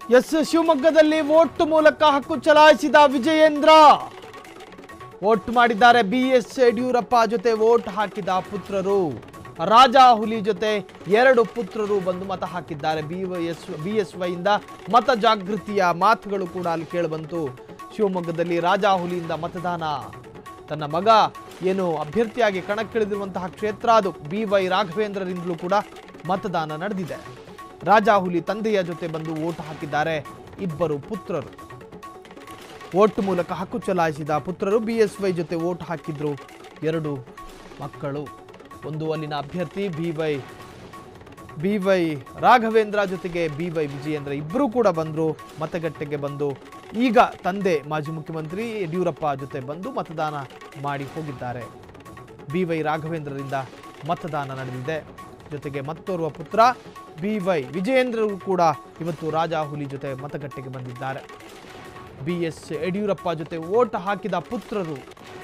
S ಶಿವಮೊಗ್ಗದಲ್ಲಿ vote ಮೂಲಕ ಹಕ್ಕು ಚಲಾಯಿಸಿದ ವಿಜಯೇಂದ್ರ ವೋಟ್ ಮಾಡಿದ್ದಾರೆ ಬಿ ಎಸ್ ಯಡಿಯೂರಪ್ಪ ಜೊತೆ ವೋಟ್ ಹಾಕಿದ ಪುತ್ರರು ರಾಜಾ ಹುಲಿ ಜೊತೆ ಎರಡು ಪುತ್ರರು ಬಂದು ಮತ ಹಾಕಿದ್ದಾರೆ ಬಿ ಎಸ್ ಬಿ ಎಸ್ ವೈಯಿಂದ ಮತ ಜಾಗೃತಿಯ ಮಾತುಗಳು ಕೂಡ ಅಲ್ಲಿ ಕೇಳಿಬಂತು ಶಿವಮೊಗ್ಗದಲ್ಲಿ ರಾಜಾ ಹುಲಿಯಿಂದ ಮತದಾನ ತನ್ನ ಮಗ ಏನು ಅಭ್ಯರ್ಥಿಯಾಗಿ ಕಣಕ್ಕಿಳಿದಿರುವಂತಹ ಕ್ಷೇತ್ರ ಅದು ಬಿ ವೈ ರಾಘವೇಂದ್ರರಿಂದಲೂ ಕೂಡ ಮತದಾನ ನಡೆದಿದೆ ರಾಜಾ ಹುಲಿ ತಂದೆಯ ಜೊತೆ ಬಂದು ವೋಟ್ ಹಾಕಿದ್ದಾರೆ ಇಬ್ಬರು ಪುತ್ರರು ವೋಟ್ ಮೂಲಕ ಹಕ್ಕು ಚಲಾಯಿಸಿದ ಪುತ್ರರು ಬಿ ಎಸ್ ವೈ ಜೊತೆ ವೋಟ್ ಹಾಕಿದ್ರು ಎರಡು ಮಕ್ಕಳು ಒಂದು ಅಲ್ಲಿನ ಅಭ್ಯರ್ಥಿ B Y B Y Raghavendra ಜೊತೆಗೆ ಬಿ ವೈ ವಿಜಯೇಂದ್ರ ಇಬ್ಬರೂ ಕೂಡ ಬಂದರು ಮತಗಟ್ಟೆಗೆ ಬಂದು ಈಗ ತಂದೆ ಮಾಜಿ ಮುಖ್ಯಮಂತ್ರಿ ಯಡಿಯೂರಪ್ಪ ಜೊತೆ ಬಂದು ಮತದಾನ ಮಾಡಿ ಹೋಗಿದ್ದಾರೆ ಬಿ ವೈ ರಾಘವೇಂದ್ರರಿಂದ ಮತದಾನ ನಡೆದಿದೆ ಜೊತೆಗೆ ಮತ್ತೋರ್ವ ಪುತ್ರ ಬಿ ವೈ ವಿಜಯೇಂದ್ರರು ಕೂಡ ಇವತ್ತು ರಾಜಾ ಹುಲಿ ಜೊತೆ ಮತಗಟ್ಟೆಗೆ ಬಂದಿದ್ದಾರೆ ಬಿ ಎಸ್ ಯಡಿಯೂರಪ್ಪ ಜೊತೆ ವೋಟ್ ಹಾಕಿದ ಪುತ್ರರು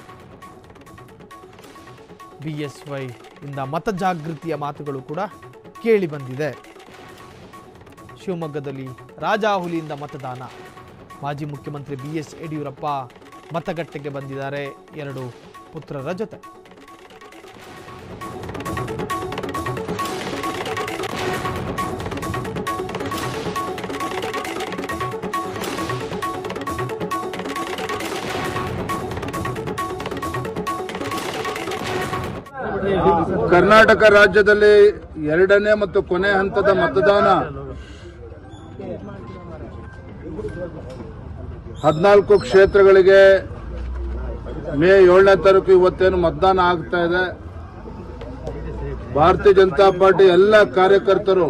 ಬಿ ಎಸ್ ವೈ ಇಂದ ಮತ ಜಾಗೃತಿಯ ಮಾತುಗಳು ಕೂಡ ಕೇಳಿ ಬಂದಿದೆ ಶಿವಮೊಗ್ಗದಲ್ಲಿ ರಾಜಾ ಹುಲಿಯಿಂದ ಮತದಾನ ಮಾಜಿ ಮುಖ್ಯಮಂತ್ರಿ ಬಿ ಎಸ್ ಯಡಿಯೂರಪ್ಪ ಮತಗಟ್ಟೆಗೆ ಬಂದಿದ್ದಾರೆ ಎರಡು ಪುತ್ರರ ಜೊತೆ ಕರ್ನಾಟಕ ರಾಜ್ಯದಲ್ಲಿ ಎರಡನೇ ಮತ್ತು ಕೊನೆ ಹಂತದ ಮತದಾನ ಹದಿನಾಲ್ಕು ಕ್ಷೇತ್ರಗಳಿಗೆ ಮೇ ಏಳನೇ ತಾರೀಕು ಇವತ್ತೇನು ಮತದಾನ ಆಗ್ತಾ ಇದೆ ಭಾರತೀಯ ಜನತಾ ಪಾರ್ಟಿ ಎಲ್ಲ ಕಾರ್ಯಕರ್ತರು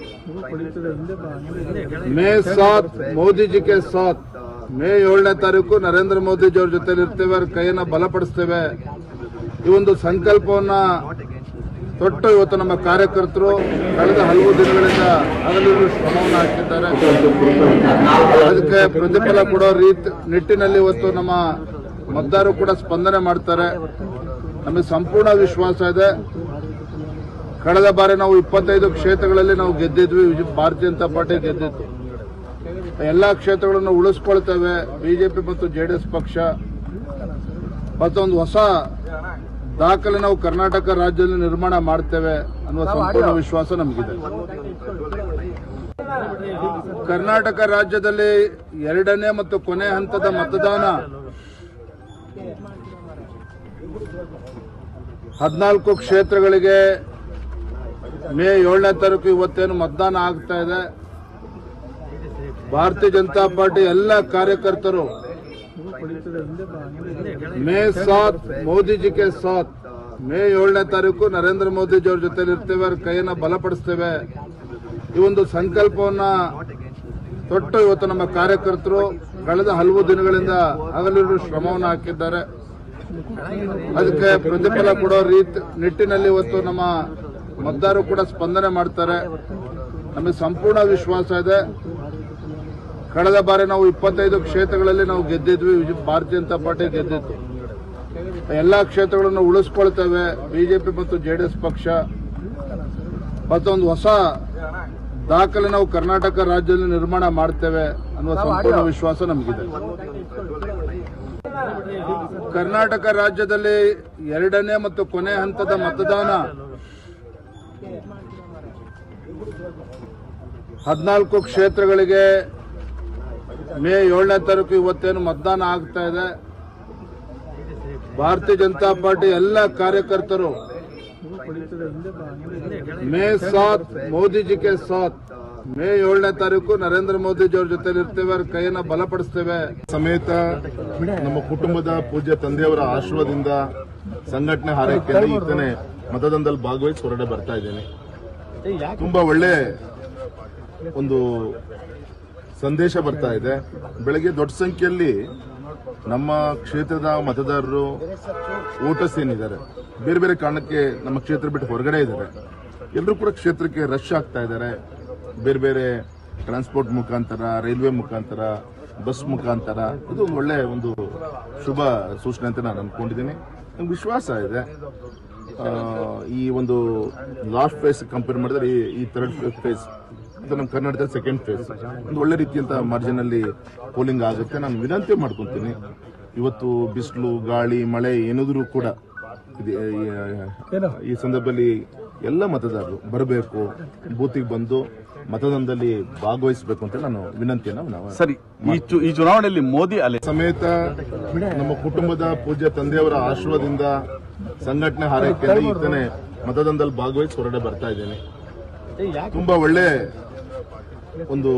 ಮೇ ಸಾತ್ ಮೋದಿಜಿ ಕೆ ಸಾತ್ ಮೇ ಏಳನೇ ತಾರೀಕು ನರೇಂದ್ರ ಮೋದಿಜಿ ಅವ್ರ ಜೊತೆ ಇರ್ತೇವೆ ಅವ್ರ ಕೈಯನ್ನ ಬಲಪಡಿಸ್ತೇವೆ ಈ ಒಂದು ಸಂಕಲ್ಪವನ್ನ ತೊಟ್ಟು ಇವತ್ತು ನಮ್ಮ ಕಾರ್ಯಕರ್ತರು ಕಳೆದ ಹಲವು ದಿನಗಳಿಂದ ಹಗಲಿರುಳು ಶ್ರಮವನ್ನು ಹಾಕಿದ್ದಾರೆ ಅದಕ್ಕೆ ಪ್ರತಿಫಲ ಕೊಡೋ ರೀತಿ ನಿಟ್ಟಿನಲ್ಲಿ ಇವತ್ತು ನಮ್ಮ ಮತದಾರರು ಕೂಡ ಸ್ಪಂದನೆ ಮಾಡ್ತಾರೆ ನಮಗೆ ಸಂಪೂರ್ಣ ವಿಶ್ವಾಸ ಇದೆ ಕಳೆದ ಬಾರಿ ನಾವು ಇಪ್ಪತ್ತೈದು ಕ್ಷೇತ್ರಗಳಲ್ಲಿ ನಾವು ಗೆದ್ದಿದ್ವಿ ವಿಜ- ಭಾರತೀಯ ಜನತಾ ಪಾರ್ಟಿ ಗೆದ್ದಿತ್ತು ಎಲ್ಲಾ ಕ್ಷೇತ್ರಗಳನ್ನು ಉಳಿಸ್ಕೊಳ್ತೇವೆ ಬಿಜೆಪಿ ಮತ್ತು ಜೆಡಿಎಸ್ ಪಕ್ಷ ಮತ್ತೊಂದು ಹೊಸ ದಾಖಲೆ ನಾವು ಕರ್ನಾಟಕ ರಾಜ್ಯದಲ್ಲಿ ನಿರ್ಮಾಣ ಮಾಡ್ತೇವೆ ಅನ್ನುವ ಸಂಪೂರ್ಣ ವಿಶ್ವಾಸ ನಮಗಿದೆ ಕರ್ನಾಟಕ ರಾಜ್ಯದಲ್ಲಿ ಎರಡನೇ ಮತ್ತು ಕೊನೆ ಹಂತದ ಮತದಾನ ಹದಿನಾಲ್ಕು ಕ್ಷೇತ್ರಗಳಿಗೆ ಮೇ ಏಳನೇ ತಾರೀಕು ಇವತ್ತೇನು ಮತದಾನ ಆಗ್ತಾ ಇದೆ ಭಾರತೀಯ ಜನತಾ ಪಾರ್ಟಿ ಎಲ್ಲ ಕಾರ್ಯಕರ್ತರು ಮೇ ಸಾತ್ ಮೋದಿಜಿ ಕೆ ಸಾತ್ ಮೇ ಏಳನೇ ತಾರೀಕು ನರೇಂದ್ರ ಮೋದಿಜಿ ಅವ್ರ ಜೊತೆ ಇರ್ತೇವೆ ಅವ್ರ ಕೈಯನ್ನ ಬಲಪಡಿಸ್ತೇವೆ ಈ ಒಂದು ಸಂಕಲ್ಪವನ್ನ ತೊಟ್ಟು ಇವತ್ತು ನಮ್ಮ ಕಾರ್ಯಕರ್ತರು ಕಳೆದ ಹಲವು ದಿನಗಳಿಂದ ಹಗಲಿರುಳು ಶ್ರಮವನ್ನು ಹಾಕಿದ್ದಾರೆ ಅದಕ್ಕೆ ಪ್ರತಿಫಲ ಕೊಡೋ ರೀತಿ ನಿಟ್ಟಿನಲ್ಲಿ ಇವತ್ತು ನಮ್ಮ ಮತದಾರರು ಕೂಡ ಸ್ಪಂದನೆ ಮಾಡ್ತಾರೆ ನಮಗೆ ಸಂಪೂರ್ಣ ವಿಶ್ವಾಸ ಇದೆ ಕಳೆದ ಬಾರಿ ನಾವು ಇಪ್ಪತ್ತೈದು ಕ್ಷೇತ್ರಗಳಲ್ಲಿ ನಾವು ಗೆದ್ದಿದ್ವಿ ವಿಜ- ಭಾರತೀಯ ಜನತಾ ಪಾರ್ಟಿ ಗೆದ್ದಿತ್ತು ಎಲ್ಲಾ ಕ್ಷೇತ್ರಗಳನ್ನು ಉಳಿಸ್ಕೊಳ್ತೇವೆ ಬಿಜೆಪಿ ಮತ್ತು ಜೆಡಿಎಸ್ ಪಕ್ಷ ಮತ್ತೊಂದು ಹೊಸ ದಾಖಲೆ ನಾವು ಕರ್ನಾಟಕ ರಾಜ್ಯದಲ್ಲಿ ನಿರ್ಮಾಣ ಮಾಡ್ತೇವೆ ಅನ್ನುವ ಸಂಪೂರ್ಣ ವಿಶ್ವಾಸ ನಮಗಿದೆ ಕರ್ನಾಟಕ ರಾಜ್ಯದಲ್ಲಿ ಎರಡನೇ ಮತ್ತು ಕೊನೆ ಹಂತದ ಮತದಾನ ಹದಿನಾಲ್ಕು ಕ್ಷೇತ್ರಗಳಿಗೆ ಮೇ ಏಳನೇ ತಾರೀಕು ಇವತ್ತೇನು ಮತದಾನ ಆಗ್ತಾ ಇದೆ ಭಾರತೀಯ ಜನತಾ ಪಾರ್ಟಿ ಎಲ್ಲ ಕಾರ್ಯಕರ್ತರು ಮೇ ಸಾತ್ ಮೋದಿಜಿ ಕೆ ಸಾತ್ ಮೇ ಏಳನೇ ತಾರೀಕು ನರೇಂದ್ರ ಮೋದಿಜಿ ಅವ್ರ ಜೊತೆ ಇರ್ತೇವೆ ಅವ್ರ ಕೈಯನ್ನ ಬಲಪಡಿಸ್ತೇವೆ ಸಮೇತ ನಮ್ಮ ಕುಟುಂಬದ ಪೂಜ್ಯ ತಂದೆಯವರ ಆಶೀರ್ವಾದದಿಂದ ಸಂಘಟನೆ ಹಾರೈಕೆಯಲ್ಲಿ ಈತನೇ ಮತದಾನದಲ್ಲಿ ಭಾಗವಹಿಸಿ ಹೊರಗಡೆ ಬರ್ತಾ ಇದ್ದೇನೆ ತುಂಬಾ ಒಳ್ಳೆ ಒಂದು ಸಂದೇಶ ಬರ್ತಾ ಇದೆ ಬೆಳಗ್ಗೆ ದೊಡ್ಡ ಸಂಖ್ಯೆಯಲ್ಲಿ ನಮ್ಮ ಕ್ಷೇತ್ರದ ಮತದಾರರು ವೋಟರ್ಸ್ ಏನಿದ್ದಾರೆ ಬೇರೆ ಬೇರೆ ಕಾರಣಕ್ಕೆ ನಮ್ಮ ಕ್ಷೇತ್ರ ಬಿಟ್ಟು ಹೊರಗಡೆ ಇದ್ದಾರೆ ಎಲ್ಲರೂ ಕೂಡ ಕ್ಷೇತ್ರಕ್ಕೆ ರಶ್ ಆಗ್ತಾ ಇದ್ದಾರೆ ಬೇರೆ ಬೇರೆ ಟ್ರಾನ್ಸ್ಪೋರ್ಟ್ ಮುಖಾಂತರ ರೈಲ್ವೆ ಮುಖಾಂತರ ಬಸ್ ಮುಖಾಂತರ ಇದು ಒಂದು ಒಳ್ಳೆ ಒಂದು ಶುಭ ಸೂಚನೆ ಅಂತ ನಾನು ಅನ್ಕೊಂಡಿದ್ದೀನಿ ನಂಗೆ ವಿಶ್ವಾಸ ಇದೆ ಆ, ಈ ಒಂದು ಲಾಸ್ಟ್ ಫೇಸ್ ಕಂಪೇರ್ ಮಾಡಿದ್ರೆ ಈ- ಈ ಥರ್ಡ್ ಫೇಸ್ ಇದು ನಮ್ಮ ಕರ್ನಾಟಕದ ಸೆಕೆಂಡ್ ಫೇಸ್ ಒಂದು ಒಳ್ಳೆ ರೀತಿಯಂತ ಮಾರ್ಜಿನ್ ಅಲ್ಲಿ ಪೋಲಿಂಗ್ ಆಗುತ್ತೆ ನಾನು ವಿನಂತಿ ಮಾಡ್ಕೊಂತೀನಿ ಇವತ್ತು ಬಿಸಿಲು ಗಾಳಿ ಮಳೆ ಏನಾದರೂ ಕೂಡ ಇದು, ಈ- ಈ ಸಂದರ್ಭದಲ್ಲಿ ಎಲ್ಲ ಮತದಾರರು ಬರಬೇಕು ಬೂತಿಗೆ ಬಂದು ಮತದಾನದಲ್ಲಿ ಭಾಗವಹಿಸಬೇಕು ಅಂತ ನಾನು ವಿನಂತಿಯನ್ನು ನಾವು ಸರಿ ಈ ಚು- ಈ ಚುನಾವಣೆಯಲ್ಲಿ ಮೋದಿ ಅಲೆ ಸಮೇತ ನಮ್ಮ ಕುಟುಂಬದ ಪೂಜ್ಯ ತಂದೆಯವರ ಆಶೀರ್ವಾದದಿಂದ ಸಂಘಟನೆ ಹಾರೈಕೆಯಲ್ಲಿ ಈತನೇ ಮತದಾನದಲ್ಲಿ ಭಾಗವಹಿಸಿ ಹೊರಗಡೆ ಬರ್ತಾ ಇದ್ದೇನೆ ತುಂಬಾ ಒಳ್ಳೆ ಒಂದು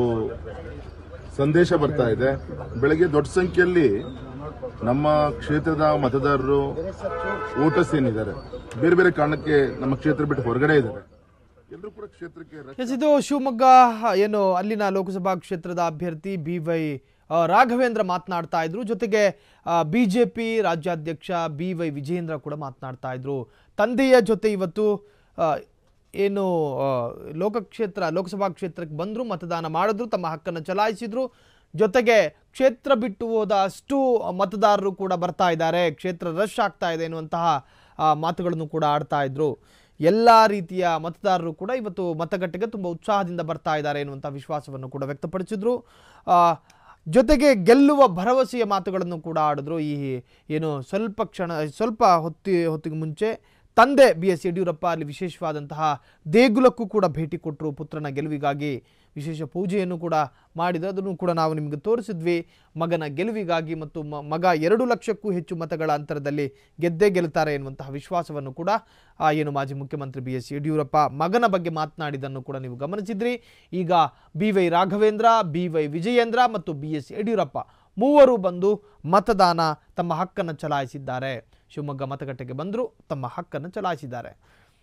ಸಂದೇಶ ಬರ್ತಾ ಇದೆ ಬೆಳಗ್ಗೆ ದೊಡ್ಡ ಸಂಖ್ಯೆಯಲ್ಲಿ ನಮ್ಮ ಕ್ಷೇತ್ರದ ಮತದಾರರು ವೋಟರ್ಸ್ ಏನಿದ್ದಾರೆ ಬೇರೆ ಬೇರೆ ಕಾರಣಕ್ಕೆ ನಮ್ಮ ಕ್ಷೇತ್ರ ಬಿಟ್ಟು ಹೊರಗಡೆ ಇದ್ದಾರೆ ಎಲ್ಲರೂ ಕೂಡ ಕ್ಷೇತ್ರಕ್ಕೆ ರಕ್ಷಣೆ ಎಸ್ ಇದು ಶಿವಮೊಗ್ಗ ಏನು ಅಲ್ಲಿನ ಲೋಕಸಭಾ ಕ್ಷೇತ್ರದ ಅಭ್ಯರ್ಥಿ ಬಿ ವೈ ಆ, ರಾಘವೇಂದ್ರ ಮಾತನಾಡ್ತಾ ಇದ್ರು ಜೊತೆಗೆ ಬಿಜೆಪಿ ರಾಜ್ಯಾಧ್ಯಕ್ಷ ಬಿ ವೈ ವಿಜೇಂದ್ರ ಕೂಡ ಮಾತನಾಡ್ತಾ ಇದ್ರು ತಂದೆಯ ಜೊತೆ ಇವತ್ತು ಆ, ಏನು ಆ, ಲೋಕಕ್ಷೇತ್ರ ಲೋಕಸಭಾ ಕ್ಷೇತ್ರಕ್ಕೆ ಬಂದರು ಮತದಾನ ಮಾಡಿದ್ರು ತಮ್ಮ ಹಕ್ಕನ್ನು ಚಲಾಯಿಸಿದ್ರು ಜೊತೆಗೆ ಕ್ಷೇತ್ರ ಬಿಟ್ಟು ಹೋದ ಅಷ್ಟು ಮತದಾರರು ಕೂಡ ಬರ್ತಾ ಇದ್ದಾರೆ ಕ್ಷೇತ್ರ ರಶ್ ಆಗ್ತಾ ಇದೆ ಎನ್ನುವಂತಹ ಆ, ಮಾತುಗಳನ್ನು ಕೂಡ ಆಡ್ತಾ ಇದ್ರು ಎಲ್ಲ ರೀತಿಯ ಮತದಾರರು ಕೂಡ ಇವತ್ತು ಮತಗಟ್ಟೆಗೆ ತುಂಬ ಉತ್ಸಾಹದಿಂದ ಬರ್ತಾ ಇದ್ದಾರೆ ಎನ್ನುವಂಥ ವಿಶ್ವಾಸವನ್ನು ಕೂಡ ವ್ಯಕ್ತಪಡಿಸಿದ್ರು ಆ, ಜೊತೆಗೆ ಗೆಲ್ಲುವ ಭರವಸೆಯ ಮಾತುಗಳನ್ನು ಕೂಡ ಆಡಿದ್ರು ಈ ಏನು ಸ್ವಲ್ಪ ಕ್ಷಣ ಸ್ವಲ್ಪ ಹೊತ್ತಿ ಹೊತ್ತಿಗೆ ಮುಂಚೆ ತಂದೆ ಬಿ ಎಸ್ ಯಡಿಯೂರಪ್ಪ ಅಲ್ಲಿ ವಿಶೇಷವಾದಂತಹ ದೇಗುಲಕ್ಕೂ ಕೂಡ ಭೇಟಿ ಕೊಟ್ಟರು ಪುತ್ರನ ಗೆಲುವಿಗಾಗಿ ವಿಶೇಷ ಪೂಜೆಯನ್ನು ಕೂಡ ಮಾಡಿದ್ರು ಅದನ್ನು ಕೂಡ ನಾವು ನಿಮಗೆ ತೋರಿಸಿದ್ವಿ ಮಗನ ಗೆಲುವಿಗಾಗಿ ಮತ್ತು ಮ- ಮಗ ಎರಡು ಲಕ್ಷಕ್ಕೂ ಹೆಚ್ಚು ಮತಗಳ ಅಂತರದಲ್ಲಿ ಗೆದ್ದೇ ಗೆಲ್ತಾರೆ ಎನ್ನುವಂತಹ ವಿಶ್ವಾಸವನ್ನು ಕೂಡ ಆ, ಏನು ಮಾಜಿ ಮುಖ್ಯಮಂತ್ರಿ ಬಿ ಎಸ್ ಯಡಿಯೂರಪ್ಪ ಮಗನ ಬಗ್ಗೆ ಮಾತನಾಡಿದ್ದನ್ನು ಕೂಡ ನೀವು ಗಮನಿಸಿದ್ರಿ ಈಗ B Y Raghavendra B Y Vijayendra ಮತ್ತು ಬಿ ಎಸ್ ಯಡಿಯೂರಪ್ಪ ಮೂವರು ಬಂದು ಮತದಾನ ತಮ್ಮ ಹಕ್ಕನ್ನು ಚಲಾಯಿಸಿದ್ದಾರೆ ಶಿವಮೊಗ್ಗ ಮತಗಟ್ಟೆಗೆ ಬಂದರು ತಮ್ಮ ಹಕ್ಕನ್ನು ಚಲಾಯಿಸಿದ್ದಾರೆ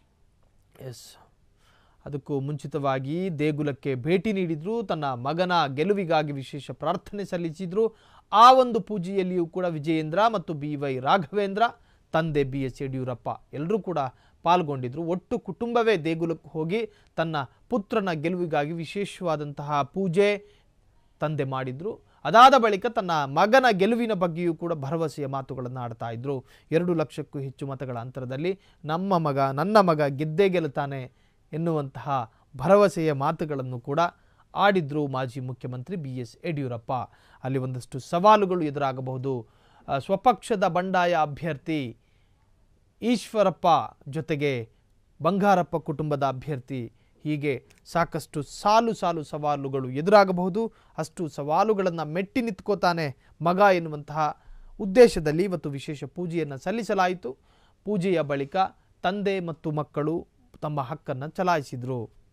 ಎಸ್ ಅದಕ್ಕೂ ಮುಂಚಿತವಾಗಿ ದೇಗುಲಕ್ಕೆ ಭೇಟಿ ನೀಡಿದ್ರು ತನ್ನ ಮಗನ ಗೆಲುವಿಗಾಗಿ ವಿಶೇಷ ಪ್ರಾರ್ಥನೆ ಸಲ್ಲಿಸಿದ್ರು ಆ ಒಂದು ಪೂಜೆಯಲ್ಲಿಯೂ ಕೂಡ ವಿಜಯೇಂದ್ರ ಮತ್ತು ಬಿ ವೈ ರಾಘವೇಂದ್ರ ತಂದೆ ಬಿ ಎಸ್ ಯಡಿಯೂರಪ್ಪ ಎಲ್ಲರೂ ಕೂಡ ಪಾಲ್ಗೊಂಡಿದ್ರು ಒಟ್ಟು ಕುಟುಂಬವೇ ದೇಗುಲಕ್ಕೆ ಹೋಗಿ ತನ್ನ ಪುತ್ರನ ಗೆಲುವಿಗಾಗಿ ವಿಶೇಷವಾದಂತಹ ಪೂಜೆ ತಂದೆ ಮಾಡಿದ್ರು ಅದಾದ ಬಳಿಕ ತನ್ನ ಮಗನ ಗೆಲುವಿನ ಬಗ್ಗೆಯೂ ಕೂಡ ಭರವಸೆಯ ಮಾತುಗಳನ್ನು ಆಡ್ತಾ ಇದ್ರು ಎರಡು ಲಕ್ಷಕ್ಕೂ ಹೆಚ್ಚು ಮತಗಳ ಅಂತರದಲ್ಲಿ ನಮ್ಮ ಮಗ ನನ್ನ ಮಗ ಗೆದ್ದೇ ಗೆಲ್ಲುತ್ತಾನೆ ಎನ್ನುವಂತಹ ಭರವಸೆಯ ಮಾತುಗಳನ್ನು ಕೂಡ ಆಡಿದ್ರು ಮಾಜಿ ಮುಖ್ಯಮಂತ್ರಿ ಬಿ ಎಸ್ ಯಡಿಯೂರಪ್ಪ ಅಲ್ಲಿ ಒಂದಷ್ಟು ಸವಾಲುಗಳು ಎದುರಾಗಬಹುದು ಆ, ಸ್ವಪಕ್ಷದ ಬಂಡಾಯ ಅಭ್ಯರ್ಥಿ ಈಶ್ವರಪ್ಪ ಜೊತೆಗೆ ಬಂಗಾರಪ್ಪ ಕುಟುಂಬದ ಅಭ್ಯರ್ಥಿ ಹೀಗೆ ಸಾಕಷ್ಟು ಸಾಲು ಸಾಲು ಸವಾಲುಗಳು ಎದುರಾಗಬಹುದು ಅಷ್ಟು ಸವಾಲುಗಳನ್ನು ಮೆಟ್ಟಿ ನಿಂತ್ಕೋತಾನೆ ಮಗ ಎನ್ನುವಂತಹ ಉದ್ದೇಶದಲ್ಲಿ ಇವತ್ತು ವಿಶೇಷ ಪೂಜೆಯನ್ನು ಸಲ್ಲಿಸಲಾಯಿತು ಪೂಜೆಯ ಬಳಿಕ ತಂದೆ ಮತ್ತು ಮಕ್ಕಳು ತಮ್ಮ ಹಕ್ಕನ್ನು ಚಲಾಯಿಸಿದರು